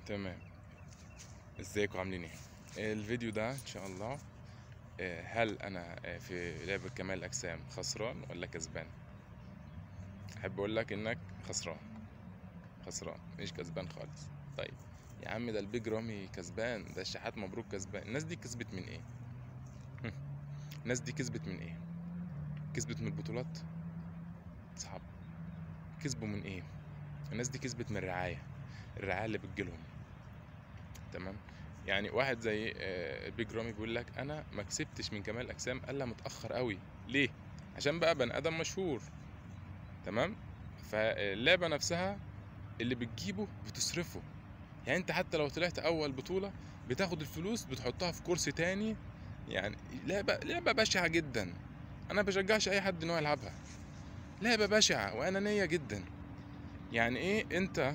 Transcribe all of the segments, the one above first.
تمام ازيكم عاملين ايه الفيديو ده ان شاء الله آه، هل انا آه، في لعبة كمال الاجسام خسران ولا كسبان احب اقول لك انك خسران خسران مش كسبان خالص طيب يا عم ده البيج رامي كسبان ده الشحات مبروك كسبان الناس دي كسبت من ايه هم، الناس دي كسبت من ايه كسبت من البطولات صعب كسبوا من ايه الناس دي كسبت من الرعاية الرعاية اللي بتجيلهم تمام يعني واحد زي آه، بيج رامي بيقول لك انا ما كسبتش من كمال الاجسام الا متاخر قوي ليه عشان بقى بني ادم مشهور تمام فاللعبه نفسها اللي بتجيبه بتصرفه يعني انت حتى لو طلعت اول بطوله بتاخد الفلوس بتحطها في كورس تاني يعني لعبه لعبه بشعه جدا انا بشجعش اي حد ان هو يلعبها لعبه بشعه وانانيه جدا يعني ايه انت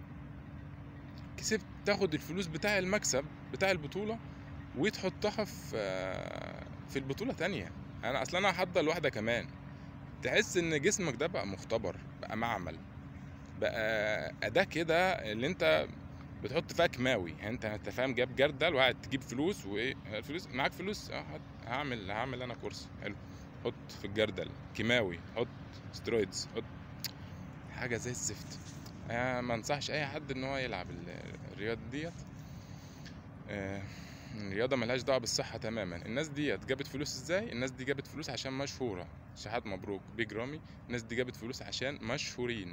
كسبت تاخد الفلوس بتاع المكسب بتاع البطولة وتحطها في في البطولة تانية انا اصلا انا هحضر واحدة كمان تحس ان جسمك ده بقى مختبر بقى معمل بقى اداة كده اللي انت بتحط فيها كيماوي يعني انت انت فاهم جاب جردل وقاعد تجيب فلوس وايه الفلوس معاك فلوس اه هات- هعمل هعمل انا كورس حلو حط في الجردل كيماوي حط سترويدز حط حاجة زي الزفت آه، ما انصحش اي حد ان هو يلعب ال- الرياضه ديت آه، الرياضه ملهاش دعوه بالصحه تماما الناس ديت جابت فلوس ازاي الناس دي جابت فلوس عشان مشهوره شحات مبروك بيج رامي الناس دي جابت فلوس عشان مشهورين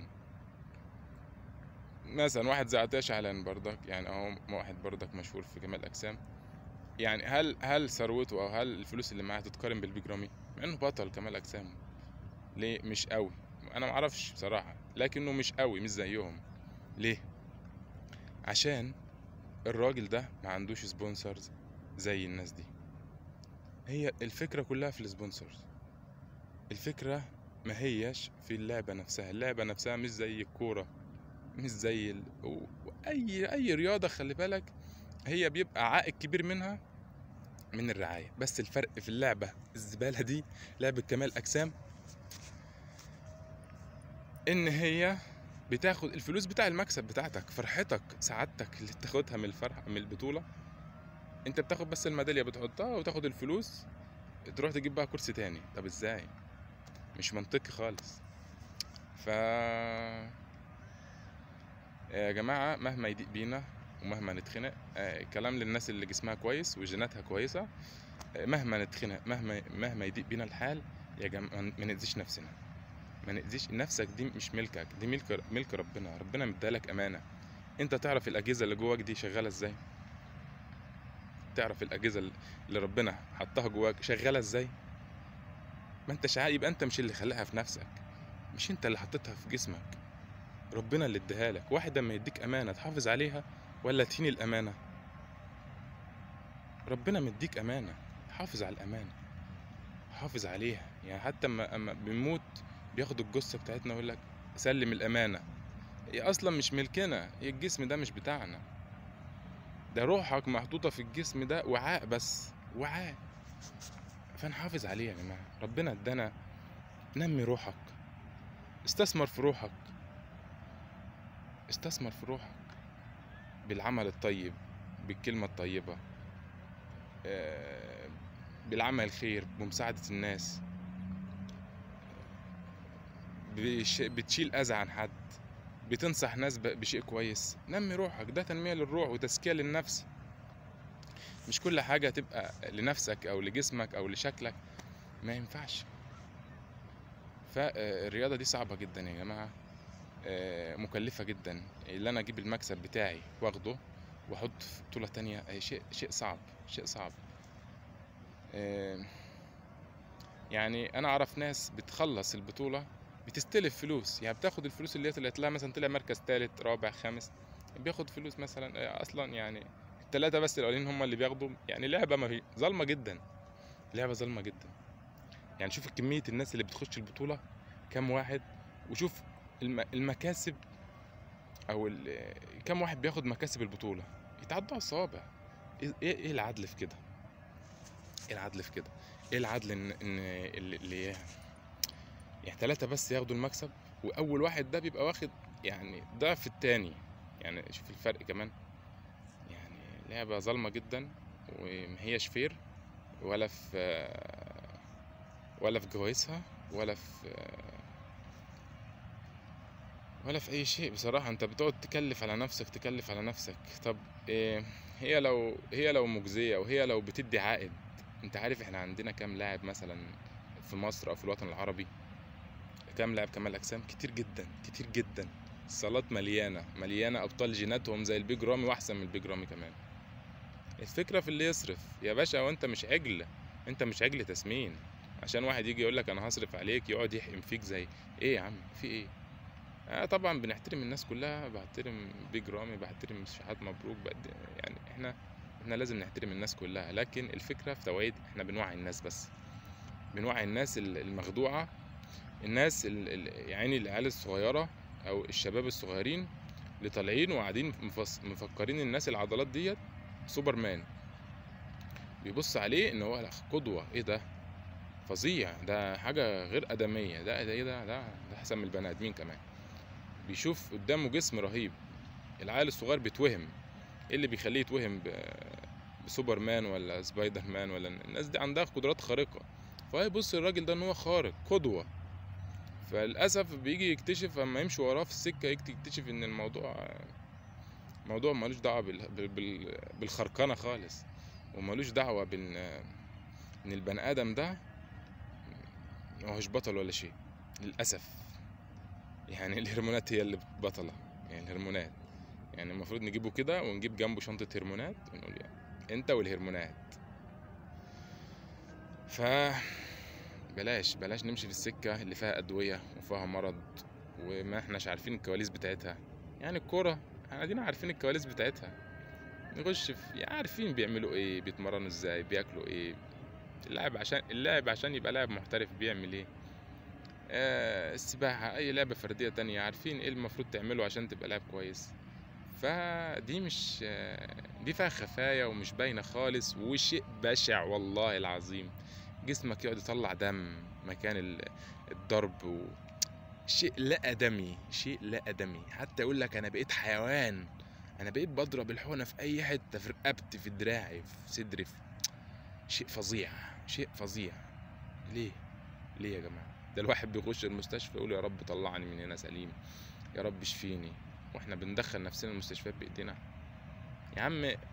مثلا واحد زي عطيه شعلان برضك يعني اهو واحد برضك مشهور في كمال الاجسام يعني هل هل ثروته او هل الفلوس اللي معاه تتقارن بالبيج رامي مع انه بطل كمال اجسام ليه مش قوي انا معرفش بصراحه لكنه مش قوي مش زيهم ليه عشان الراجل ده ما عندوش سبونسرز زي الناس دي هي الفكرة كلها في السبونسرز الفكرة ما هيش في اللعبة نفسها اللعبة نفسها مش زي الكورة مش زي ال... و- أي أي رياضة خلي بالك هي بيبقى عائد كبير منها من الرعاية بس الفرق في اللعبة الزبالة دي لعبة كمال أجسام إن هي بتاخد الفلوس بتاع المكسب بتاعتك فرحتك سعادتك اللي بتاخدها من الفرحة من البطولة انت بتاخد بس الميدالية بتحطها وتاخد الفلوس تروح تجيب بقى كرسي تاني طب ازاي مش منطقي خالص ف يا جماعة مهما يضيق بينا ومهما نتخنق آه، كلام للناس اللي جسمها كويس وجيناتها كويسة آه، مهما نتخنق مهما مهما يضيق بينا الحال يا جماعة ما نأذيش نفسنا ما نأذيش نفسك دي مش ملكك دي ملك ملك ربنا ربنا مدالك امانه انت تعرف الاجهزه اللي جواك دي شغاله ازاي تعرف الاجهزه اللي ربنا حطها جواك شغاله ازاي ما انت شعاق يبقى انت مش اللي خلقها في نفسك مش انت اللي حطيتها في جسمك ربنا اللي اداها لك واحد اما يديك امانه تحافظ عليها ولا تهين الامانه ربنا مديك امانه حافظ على الامانه حافظ عليها يعني حتى اما اما بنموت بياخدوا الجثه بتاعتنا ويقول لك سلم الامانه هي اصلا مش ملكنا هي الجسم ده مش بتاعنا ده روحك محطوطه في الجسم ده وعاء بس وعاء فنحافظ عليه يا جماعه ربنا ادانا نمي روحك استثمر في روحك استثمر في روحك بالعمل الطيب بالكلمه الطيبه آه، بالعمل الخير بمساعده الناس بش- بتشيل اذى عن حد بتنصح ناس ب- بشيء كويس نمي روحك ده تنمية للروح وتزكية للنفس مش كل حاجة تبقى لنفسك أو لجسمك أو لشكلك ما ينفعش فالرياضة دي صعبة جدا يا جماعة آه، مكلفة جدا اللي أنا أجيب المكسب بتاعي واخده وأحط في بطولة تانية آه، شيء شيء صعب شيء صعب آه، يعني أنا أعرف ناس بتخلص البطولة بتستلف فلوس يعني بتاخد الفلوس اللي هي طلعت لها مثلا طلع مركز تالت رابع خامس بياخد فلوس مثلا آه، اصلا يعني التلاتة بس الاولين هم اللي بياخدوا يعني لعبة ما في ظالمة جدا لعبة ظالمة جدا يعني شوف كمية الناس اللي بتخش البطولة كم واحد وشوف الم... المكاسب او ال... كم واحد بياخد مكاسب البطولة يتعدوا على الصوابع ايه ايه إيه العدل في كده ايه العدل في كده ايه العدل ان ان اللي اللي يعني ثلاثة بس ياخدوا المكسب واول واحد ده بيبقى واخد يعني ضعف التاني يعني شوف الفرق كمان لعبة ظالمة جدا ومهياش فير ولا في ولا في جوائزها ولا في ولا في اي شيء بصراحة انت بتقعد تكلف على نفسك تكلف على نفسك طب إيه هي لو هي لو مجزية وهي لو بتدي عائد انت عارف احنا عندنا كام لاعب مثلا في مصر او في الوطن العربي كام لاعب كمال اجسام كتير جدا كتير جدا الصالات مليانة مليانة ابطال جيناتهم زي البيج رامي واحسن من البيج رامي كمان الفكرة في اللي يصرف يا باشا وانت مش عجل انت مش عجل تسمين عشان واحد يجي يقول لك انا هصرف عليك يقعد يحقن فيك زي ايه يا عم في ايه آه طبعا بنحترم الناس كلها بحترم بيج رامي بحترم شحات مبروك بقد يعني احنا احنا لازم نحترم الناس كلها لكن الفكرة في توعية احنا بنوعي الناس بس بنوعي الناس ال- المخدوعة الناس ال- ال- يعني العيال الصغيرة او الشباب الصغيرين اللي طالعين وقاعدين مفس- مفكرين الناس العضلات ديت سوبرمان بيبص عليه ان هو لا قدوة ايه ده فظيع ده حاجة غير آدمية ده ده ايه ده ده ده أحسن من البني آدمين كمان بيشوف قدامه جسم رهيب العيل الصغير بيتوهم ايه اللي بيخليه يتوهم ب... بسوبرمان ولا سبايدر مان ولا الناس دي عندها قدرات خارقة فيبص الراجل ده ان هو خارق قدوة فللأسف بيجي يكتشف اما يمشي وراه في السكة يكت- يكتشف ان الموضوع موضوع ملوش دعوة بال... بال... بال... بالخرقنة خالص وملوش دعوة بان ان البني ادم ده ماهوش بطل ولا شيء للاسف يعني الهرمونات هي اللي بطلة يعني الهرمونات يعني المفروض نجيبه كده ونجيب جنبه شنطة هرمونات ونقول يعني انت والهرمونات ف بلاش بلاش نمشي في السكة اللي فيها أدوية وفيها مرض وما احناش عارفين الكواليس بتاعتها يعني الكورة احنا قاعدين عارفين الكواليس بتاعتها نخش في يعني عارفين بيعملوا ايه بيتمرنوا ازاي بياكلوا ايه اللاعب عشان اللاعب عشان يبقى لاعب محترف بيعمل ايه آه السباحة أي لعبة فردية تانية عارفين ايه المفروض تعمله عشان تبقى لاعب كويس فدي مش آه، دي فيها خفايا ومش باينة خالص وشيء بشع والله العظيم جسمك يقعد يطلع دم مكان ال- الضرب و... شيء لا آدمي شيء لا آدمي حتى يقول لك أنا بقيت حيوان أنا بقيت بضرب الحقنة في أي حتة في رقبتي في دراعي في صدري في... شيء فظيع شيء فظيع ليه ليه يا جماعة ده الواحد بيخش المستشفى يقول يا رب طلعني من هنا سليم يا رب اشفيني واحنا بندخل نفسنا المستشفيات بايدينا يا عم آه،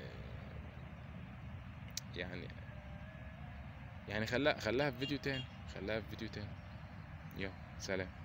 يعني يعني خلاها خلاها في فيديو تاني خلاها في فيديو تاني يلا سلام